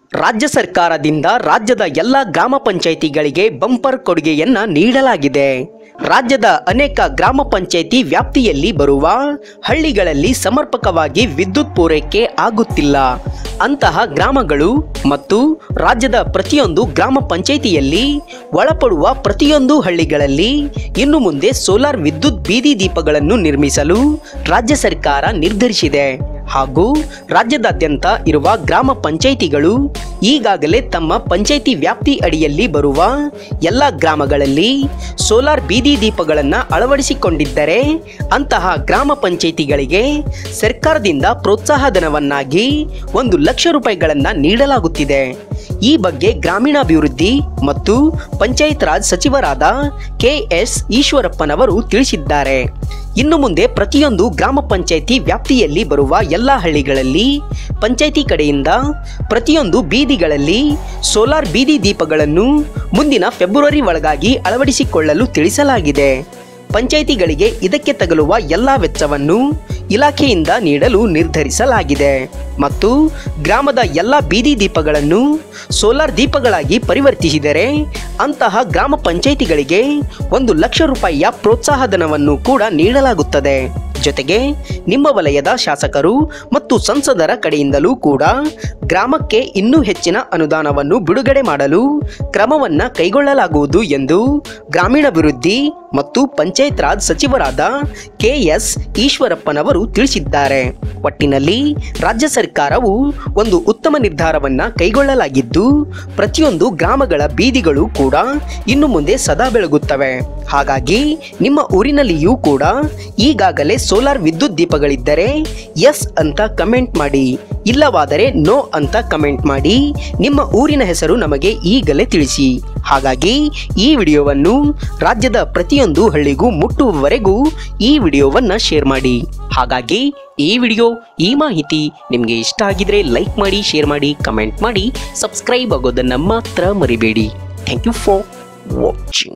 ರಾಜ್ಯ ಸರ್ಕಾರದಿಂದ ರಾಜ್ಯದ ಎಲ್ಲ ಗ್ರಾಮ ಪಂಚಾಯಿತಿಗಳಿಗೆ ಬಂಪರ್ ಕೊಡುಗೆಯನ್ನ ನೀಡಲಾಗಿದೆ ರಾಜ್ಯದ ಅನೇಕ ಗ್ರಾಮ ಪಂಚಾಯಿತಿ ವ್ಯಾಪ್ತಿಯಲ್ಲಿ ಬರುವ ಹಳ್ಳಿಗಳಲ್ಲಿ ಸಮರ್ಪಕವಾಗಿ ವಿದ್ಯುತ್ ಪೂರೈಕೆ ಆಗುತ್ತಿಲ್ಲ ಅಂತಹ ಗ್ರಾಮಗಳು ಮತ್ತು ರಾಜ್ಯದ ಪ್ರತಿಯೊಂದು ಗ್ರಾಮ ಪಂಚಾಯಿತಿಯಲ್ಲಿ ಒಳಪಡುವ ಪ್ರತಿಯೊಂದು ಹಳ್ಳಿಗಳಲ್ಲಿ ಇನ್ನು ಮುಂದೆ ಸೋಲಾರ್ ವಿದ್ಯುತ್ ಬೀದಿ ದೀಪಗಳನ್ನು ನಿರ್ಮಿಸಲು ರಾಜ್ಯ ಸರ್ಕಾರ ನಿರ್ಧರಿಸಿದೆ ಹಾಗೂ ರಾಜ್ಯದಾದ್ಯಂತ ಇರುವ ಗ್ರಾಮ ಪಂಚಾಯಿತಿಗಳು ಈಗಾಗಲೇ ತಮ್ಮ ಪಂಚಾಯಿತಿ ವ್ಯಾಪ್ತಿ ಅಡಿಯಲ್ಲಿ ಬರುವ ಎಲ್ಲ ಗ್ರಾಮಗಳಲ್ಲಿ ಸೋಲಾರ್ ಬೀದಿ ದೀಪಗಳನ್ನು ಅಳವಡಿಸಿಕೊಂಡಿದ್ದರೆ ಅಂತಹ ಗ್ರಾಮ ಪಂಚಾಯಿತಿಗಳಿಗೆ ಸರ್ಕಾರದಿಂದ ಪ್ರೋತ್ಸಾಹಧನವನ್ನಾಗಿ ಒಂದು ಲಕ್ಷ ರೂಪಾಯಿಗಳನ್ನು ನೀಡಲಾಗುತ್ತಿದೆ ಈ ಬಗ್ಗೆ ಗ್ರಾಮೀಣಾಭಿವೃದ್ಧಿ ಮತ್ತು ಪಂಚಾಯತ್ ರಾಜ್ ಸಚಿವರಾದ ಕೆ ಎಸ್ ಈಶ್ವರಪ್ಪನವರು ತಿಳಿಸಿದ್ದಾರೆ ಇನ್ನು ಮುಂದೆ ಪ್ರತಿಯೊಂದು ಗ್ರಾಮ ಪಂಚಾಯಿತಿ ವ್ಯಾಪ್ತಿಯಲ್ಲಿ ಬರುವ ಎಲ್ಲ ಹಳ್ಳಿಗಳಲ್ಲಿ ಪಂಚಾಯಿತಿ ಕಡೆಯಿಂದ ಪ್ರತಿಯೊಂದು ಬೀದಿಗಳಲ್ಲಿ ಸೋಲಾರ್ ಬೀದಿ ದೀಪಗಳನ್ನು ಮುಂದಿನ ಫೆಬ್ರವರಿ ಒಳಗಾಗಿ ಅಳವಡಿಸಿಕೊಳ್ಳಲು ತಿಳಿಸಲಾಗಿದೆ ಪಂಚಾಯಿತಿಗಳಿಗೆ ಇದಕ್ಕೆ ತಗಲುವ ಎಲ್ಲ ವೆಚ್ಚವನ್ನು ಇಲಾಖೆಯಿಂದ ನೀಡಲು ನಿರ್ಧರಿಸಲಾಗಿದೆ ಮತ್ತು ಗ್ರಾಮದ ಎಲ್ಲ ಬೀದಿ ದೀಪಗಳನ್ನು ಸೋಲಾರ್ ದೀಪಗಳಾಗಿ ಪರಿವರ್ತಿಸಿದರೆ ಅಂತಹ ಗ್ರಾಮ ಪಂಚಾಯಿತಿಗಳಿಗೆ ಒಂದು ಲಕ್ಷ ರೂಪಾಯಿಯ ಪ್ರೋತ್ಸಾಹಧನವನ್ನು ಕೂಡ ನೀಡಲಾಗುತ್ತದೆ ಜೊತೆಗೆ ನಿಮ್ಮ ವಲಯದ ಶಾಸಕರು ಮತ್ತು ಸಂಸದರ ಕಡೆಯಿಂದಲೂ ಕೂಡ ಗ್ರಾಮಕ್ಕೆ ಇನ್ನೂ ಹೆಚ್ಚಿನ ಅನುದಾನವನ್ನು ಬಿಡುಗಡೆ ಮಾಡಲು ಕ್ರಮವನ್ನ ಕೈಗೊಳ್ಳಲಾಗುವುದು ಎಂದು ಗ್ರಾಮೀಣಾಭಿವೃದ್ಧಿ ಮತ್ತು ಪಂಚಾಯತ್ ರಾಜ್ ಸಚಿವರಾದ ಕೆ ಎಸ್ ಈಶ್ವರಪ್ಪನವರು ತಿಳಿಸಿದ್ದಾರೆ ಒಟ್ಟಿನಲ್ಲಿ ರಾಜ್ಯ ಸರ್ಕಾರವು ಒಂದು ಉತ್ತಮ ನಿರ್ಧಾರವನ್ನ ಕೈಗೊಳ್ಳಲಾಗಿದ್ದು ಪ್ರತಿಯೊಂದು ಗ್ರಾಮಗಳ ಬೀದಿಗಳು ಕೂಡ ಇನ್ನು ಮುಂದೆ ಸದಾ ಬೆಳಗುತ್ತವೆ ಹಾಗಾಗಿ ನಿಮ್ಮ ಊರಿನಲ್ಲಿಯೂ ಕೂಡ ಈಗಾಗಲೇ ಸೋಲಾರ್ ವಿದ್ಯುತ್ ದೀಪಗಳಿದ್ದರೆ ಎಸ್ ಅಂತ ಕಮೆಂಟ್ ಮಾಡಿ ಇಲ್ಲವಾದರೆ ನೋ ಅಂತ ಕಮೆಂಟ್ ಮಾಡಿ ನಿಮ್ಮ ಊರಿನ ಹೆಸರು ನಮಗೆ ಈಗಲೇ ತಿಳಿಸಿ ಹಾಗಾಗಿ ಈ ವಿಡಿಯೋವನ್ನು ರಾಜ್ಯದ ಪ್ರತಿಯೊಂದು ಹಳ್ಳಿಗೂ ಮುಟ್ಟುವವರೆಗೂ ಈ ವಿಡಿಯೋವನ್ನು ಶೇರ್ ಮಾಡಿ ಹಾಗಾಗಿ ಈ ವಿಡಿಯೋ ಈ ಮಾಹಿತಿ ನಿಮಗೆ ಇಷ್ಟ ಆಗಿದ್ರೆ ಲೈಕ್ ಮಾಡಿ ಶೇರ್ ಮಾಡಿ ಕಮೆಂಟ್ ಮಾಡಿ ಸಬ್ಸ್ಕ್ರೈಬ್ ಆಗೋದನ್ನು ಮಾತ್ರ ಮರಿಬೇಡಿ ಥ್ಯಾಂಕ್ ಯು ಫಾರ್ ವಾಚಿಂಗ್